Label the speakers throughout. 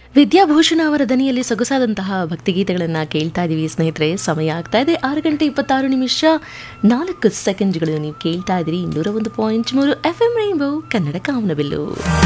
Speaker 1: ವಿದ್ಯಾಭೂಷಣ ಅವರ ದನಿಯಲ್ಲಿ ಸೊಗಸಾದಂತಹ ಭಕ್ತಿಗೀತೆಗಳನ್ನು ಕೇಳ್ತಾ ಇದ್ದೀವಿ ಸ್ನೇಹಿತರೆ ಸಮಯ ಆಗ್ತಾ ಇದೆ ಆರು ಗಂಟೆ ಇಪ್ಪತ್ತಾರು ನಿಮಿಷ ನಾಲ್ಕು ಸೆಕೆಂಡ್ಗಳು ನೀವು ಕೇಳ್ತಾ ಇದ್ದೀರಿ ಇನ್ನೂರ ಒಂದು ಪಾಯಿಂಟ್ ಮೂರು ಎಫ್ ಎಂ ರೈನ್ಬೋ ಕನ್ನಡ ಕಾಮನಬಿಲ್ಲು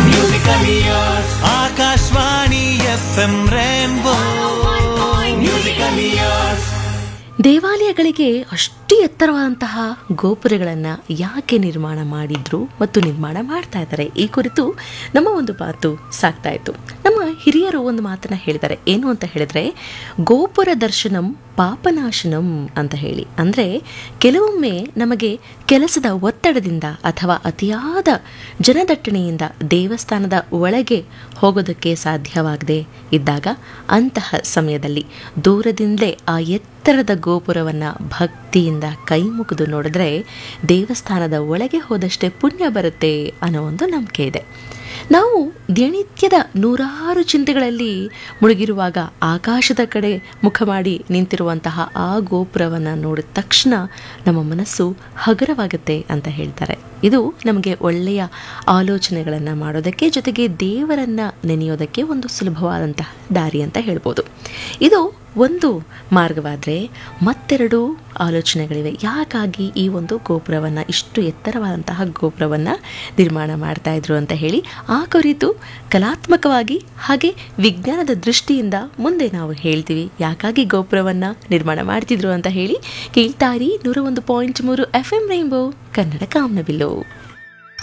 Speaker 2: Akashvani F M rainbow musical years
Speaker 1: ದೇವಾಲಯಗಳಿಗೆ ಅಷ್ಟು ಎತ್ತರವಾದಂತಹ ಗೋಪುರಗಳನ್ನು ಯಾಕೆ ನಿರ್ಮಾಣ ಮಾಡಿದ್ರು ಮತ್ತು ನಿರ್ಮಾಣ ಮಾಡ್ತಾ ಇದ್ದಾರೆ ಈ ಕುರಿತು ನಮ್ಮ ಒಂದು ಮಾತು ಸಾಕ್ತಾ ಇತ್ತು ನಮ್ಮ ಹಿರಿಯರು ಒಂದು ಮಾತನ್ನ ಹೇಳಿದ್ದಾರೆ ಏನು ಅಂತ ಹೇಳಿದ್ರೆ ಗೋಪುರ ದರ್ಶನಂ ಪಾಪನಾಶನಂ ಅಂತ ಹೇಳಿ ಅಂದರೆ ಕೆಲವೊಮ್ಮೆ ನಮಗೆ ಕೆಲಸದ ಒತ್ತಡದಿಂದ ಅಥವಾ ಅತಿಯಾದ ಜನದಟ್ಟಣೆಯಿಂದ ದೇವಸ್ಥಾನದ ಒಳಗೆ ಹೋಗೋದಕ್ಕೆ ಸಾಧ್ಯವಾಗದೆ ಇದ್ದಾಗ ಅಂತಹ ಸಮಯದಲ್ಲಿ ದೂರದಿಂದಲೇ ಆ ಎತ್ತರದ ಗೋಪುರವನ್ನು ಭಕ್ತಿಯಿಂದ ಕೈ ಮುಗಿದು ನೋಡಿದ್ರೆ ದೇವಸ್ಥಾನದ ಒಳಗೆ ಹೋದಷ್ಟೇ ಪುಣ್ಯ ಬರುತ್ತೆ ಅನ್ನೋ ಒಂದು ನಂಬಿಕೆ ಇದೆ ನಾವು ದಿನನಿತ್ಯದ ನೂರಾರು ಚಿಂತೆಗಳಲ್ಲಿ ಮುಳುಗಿರುವಾಗ ಆಕಾಶದ ಕಡೆ ಮುಖ ಮಾಡಿ ನಿಂತಿರುವಂತಹ ಆ ಗೋಪುರವನ್ನು ನೋಡಿದ ತಕ್ಷಣ ನಮ್ಮ ಮನಸ್ಸು ಹಗುರವಾಗುತ್ತೆ ಅಂತ ಹೇಳ್ತಾರೆ ಇದು ನಮಗೆ ಒಳ್ಳೆಯ ಆಲೋಚನೆಗಳನ್ನು ಮಾಡೋದಕ್ಕೆ ಜೊತೆಗೆ ದೇವರನ್ನು ನೆನೆಯೋದಕ್ಕೆ ಒಂದು ಸುಲಭವಾದಂತಹ ದಾರಿ ಅಂತ ಹೇಳ್ಬೋದು ಇದು ಒಂದು ಮಾರ್ಗವಾದರೆ ಮತ್ತೆರಡು ಆಲೋಚನೆಗಳಿವೆ ಯಾಕಾಗಿ ಈ ಒಂದು ಗೋಪುರವನ್ನು ಇಷ್ಟು ಎತ್ತರವಾದಂತಹ ಗೋಪುರವನ್ನು ನಿರ್ಮಾಣ ಮಾಡ್ತಾ ಇದ್ರು ಅಂತ ಹೇಳಿ ಆ ಕುರಿತು ಕಲಾತ್ಮಕವಾಗಿ ಹಾಗೆ ವಿಜ್ಞಾನದ ದೃಷ್ಟಿಯಿಂದ ಮುಂದೆ ನಾವು ಹೇಳ್ತೀವಿ ಯಾಕಾಗಿ ಗೋಪುರವನ್ನು ನಿರ್ಮಾಣ ಮಾಡ್ತಿದ್ರು ಅಂತ ಹೇಳಿ ಕೇಳ್ತಾರಿ ನೂರ ಒಂದು ಪಾಯಿಂಟ್ ಮೂರು ಎಫ್ ಎಂ ರೈನ್ಬೋ ಕನ್ನಡ ಕಾಮನಬಿಲ್ಲು